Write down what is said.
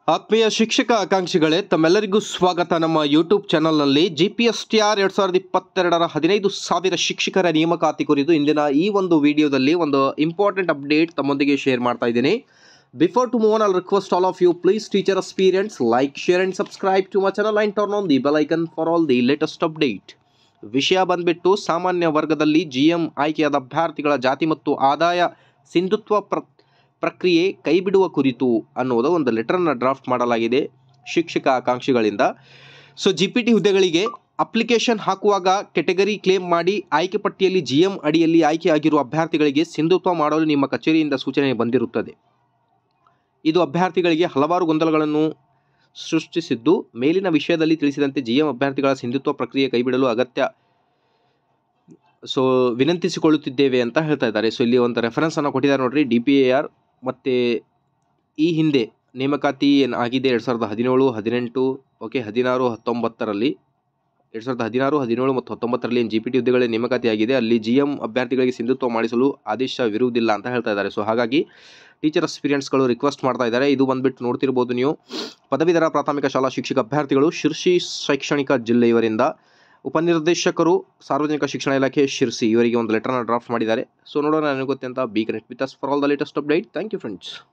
ಆತ್ಮೀಯ ಶಿಕ್ಷಕ ಆಕಾಂಕ್ಷಿಗಳೇ ತಮ್ಮೆಲ್ಲರಿಗೂ ಸ್ವಾಗತ ನಮ್ಮ ಯೂಟ್ಯೂಬ್ ಚಾನಲ್ನಲ್ಲಿ G P S T R ಎರಡು ಸಾವಿರದ ಇಪ್ಪತ್ತೆರಡರ ಹದಿನೈದು ಸಾವಿರ ಶಿಕ್ಷಕರ ನೇಮಕಾತಿ ಕುರಿತು ಇಂದಿನ ಈ ಒಂದು ವಿಡಿಯೋದಲ್ಲಿ ಒಂದು ಇಂಪಾರ್ಟೆಂಟ್ ಅಪ್ಡೇಟ್ ತಮ್ಮೊಂದಿಗೆ ಶೇರ್ ಮಾಡ್ತಾ ಇದ್ದೀನಿ before to move on all request all of you please teacher experience like share and subscribe to my channel and turn on the bell icon for all the latest update ವಿಷಯ ಬಂದ್ಬಿಟ್ಟು ಸಾಮಾನ್ಯ ವರ್ಗದಲ್ಲಿ G M ಆಯ್ಕೆಯಾದ ಅಭ್ಯರ್ಥಿಗಳ ಜಾತಿ ಮತ್ತು ಆದಾಯ ಸಿಂಧುತ್ವ ಪ್ರ ಪ್ರಕ್ರಿಯೆ ಕೈಬಿಡುವ ಕುರಿತು ಅನ್ನೋದು ಒಂದು ಲೆಟರನ್ನು ಡ್ರಾಫ್ಟ್ ಮಾಡಲಾಗಿದೆ ಶಿಕ್ಷಕ ಆಕಾಂಕ್ಷಿಗಳಿಂದ ಸೊ ಜಿ ಪಿ ಟಿ ಹುದ್ದೆಗಳಿಗೆ ಅಪ್ಲಿಕೇಶನ್ ಹಾಕುವಾಗ ಕೆಟಗರಿ ಕ್ಲೇಮ್ ಮಾಡಿ ಆಯ್ಕೆ ಪಟ್ಟಿಯಲ್ಲಿ ಜಿ ಎಂ ಅಡಿಯಲ್ಲಿ ಆಯ್ಕೆಯಾಗಿರುವ ಅಭ್ಯರ್ಥಿಗಳಿಗೆ ಸಿಂಧುತ್ವ ಮಾಡಲು ನಿಮ್ಮ ಕಚೇರಿಯಿಂದ ಸೂಚನೆ ಬಂದಿರುತ್ತದೆ ಇದು ಅಭ್ಯರ್ಥಿಗಳಿಗೆ ಹಲವಾರು ಗೊಂದಲಗಳನ್ನು ಸೃಷ್ಟಿಸಿದ್ದು ಮೇಲಿನ ವಿಷಯದಲ್ಲಿ ತಿಳಿಸಿದಂತೆ ಜಿ ಎಂ ಅಭ್ಯರ್ಥಿಗಳ ಸಿಂಧುತ್ವ ಪ್ರಕ್ರಿಯೆ ಕೈಬಿಡಲು ಅಗತ್ಯ ಸೊ ವಿನಂತಿಸಿಕೊಳ್ಳುತ್ತಿದ್ದೇವೆ ಅಂತ ಹೇಳ್ತಾ ಇದ್ದಾರೆ ಸೊ ಇಲ್ಲಿ ಒಂದು ರೆಫರೆನ್ಸನ್ನು ಕೊಟ್ಟಿದ್ದಾರೆ ನೋಡ್ರಿ ಡಿ ಪಿ ಎ ಆರ್ ಮತ್ತು ಈ ಹಿಂದೆ ನೇಮಕಾತಿ ಏನು ಆಗಿದೆ ಎರಡು ಸಾವಿರದ ಹದಿನೇಳು ಹದಿನೆಂಟು ಓಕೆ ಹದಿನಾರು ಹತ್ತೊಂಬತ್ತರಲ್ಲಿ ಎರಡು ಸಾವಿರದ ಹದಿನಾರು ಹದಿನೇಳು ಮತ್ತು ಹತ್ತೊಂಬತ್ತರಲ್ಲಿ ಏನು ಜಿ ಪಿ ಟಿ ಹುದ್ದೆಗಳ ನೇಮಕಾತಿ ಆಗಿದೆ ಅಲ್ಲಿ ಜಿ ಎಂ ಅಭ್ಯರ್ಥಿಗಳಿಗೆ ಸಿಂಧುತ್ವ ಮಾಡಿಸಲು ಆದೇಶವಿರುವುದಿಲ್ಲ ಅಂತ ಹೇಳ್ತಾ ಇದ್ದಾರೆ ಸೊ ಹಾಗಾಗಿ ಟೀಚರ್ ಎಕ್ಸ್ಪೀರಿಯನ್ಸ್ಗಳು ರಿಕ್ವೆಸ್ಟ್ ಮಾಡ್ತಾ ಇದ್ದಾರೆ ಇದು ಬಂದ್ಬಿಟ್ಟು ನೋಡ್ತಿರ್ಬೋದು ನೀವು ಪದವೀಧರ ಪ್ರಾಥಮಿಕ ಶಾಲಾ ಶಿಕ್ಷಕ ಅಭ್ಯರ್ಥಿಗಳು ಶಿರ್ಸಿ ಶೈಕ್ಷಣಿಕ ಜಿಲ್ಲೆಯವರಿಂದ ಉಪನಿರ್ದೇಶಕರು ಸಾರ್ವಜನಿಕ ಶಿಕ್ಷಣ ಇಲಾಖೆ ಶಿರ್ಸಿ ಇವರಿಗೆ ಒಂದು ಲೆಟರ್ನ ಡ್ರಾಫ್ಟ್ ಮಾಡಿದ್ದಾರೆ ಸೊ ನೋಡೋಣ ನನಗೆ ಗೊತ್ತೆ ಅಂತ be connect with us for all the latest update thank you friends